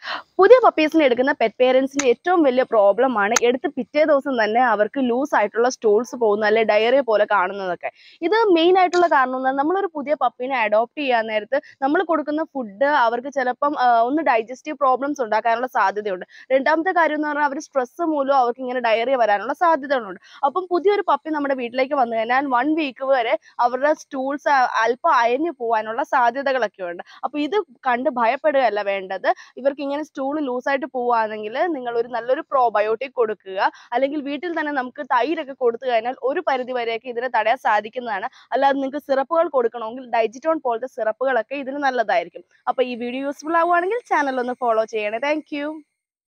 പുതിയ പപ്പീസിനെ എടുക്കുന്ന പെറ്റ് പേരൻസിന്റെ ഏറ്റവും വലിയ പ്രോബ്ലം ആണ് എടുത്ത് പിറ്റേ ദിവസം തന്നെ അവർക്ക് ലൂസ് ആയിട്ടുള്ള സ്റ്റൂൾസ് പോകുന്ന അല്ലെ ഡയറി പോലെ കാണുന്നതൊക്കെ ഇത് മെയിൻ ആയിട്ടുള്ള കാരണം എന്താണ് നമ്മളൊരു പുതിയ പപ്പീനെ അഡോപ്റ്റ് ചെയ്യാൻ നേരത്ത് നമ്മൾ കൊടുക്കുന്ന ഫുഡ് അവർക്ക് ചിലപ്പം ആ, ഒന്ന് ഡൈജസ്റ്റീവ് പ്രോബ്ലംസ് ഉണ്ടാക്കാനുള്ള സാധ്യതയുണ്ട് രണ്ടാമത്തെ കാര്യം എന്ന് പറഞ്ഞാൽ അവർ സ്ട്രെസ് മൂലം അവർക്ക് ഇങ്ങനെ ഡയറി വരാനുള്ള സാധ്യതകളുണ്ട് അപ്പം പുതിയൊരു പപ്പി നമ്മുടെ വീട്ടിലേക്ക് വന്നു കഴിഞ്ഞാൽ വൺ വീക്ക് വരെ അവരുടെ സ്റ്റൂൾസ് അല്പം അയഞ്ഞു പോകാനുള്ള സാധ്യതകളൊക്കെ ഉണ്ട് അപ്പൊ ഇത് കണ്ട് ഭയപ്പെടുകയല്ല വേണ്ടത് ഇവർക്ക് ഇങ്ങനെ സ്റ്റൂൾ ലൂസായിട്ട് പോവുകയാണെങ്കിൽ നിങ്ങൾ ഒരു നല്ലൊരു പ്രോബയോട്ടിക് കൊടുക്കുക അല്ലെങ്കിൽ വീട്ടിൽ തന്നെ നമുക്ക് തൈരൊക്കെ കൊടുത്തു കഴിഞ്ഞാൽ ഒരു പരിധി വരെയൊക്കെ ഇതിനെ തടയാൻ സാധിക്കുന്നതാണ് അല്ലാതെ നിങ്ങൾക്ക് സിറപ്പുകൾ കൊടുക്കണമെങ്കിൽ ഡൈജിറ്റോൺ പോലത്തെ സിറപ്പുകളൊക്കെ ഇതിന് നല്ലതായിരിക്കും അപ്പൊ ഈ വീഡിയോ യൂസ്ഫുൾ ആവുകയാണെങ്കിൽ ചാനൽ ഒന്ന് ഫോളോ ചെയ്യണേ താങ്ക്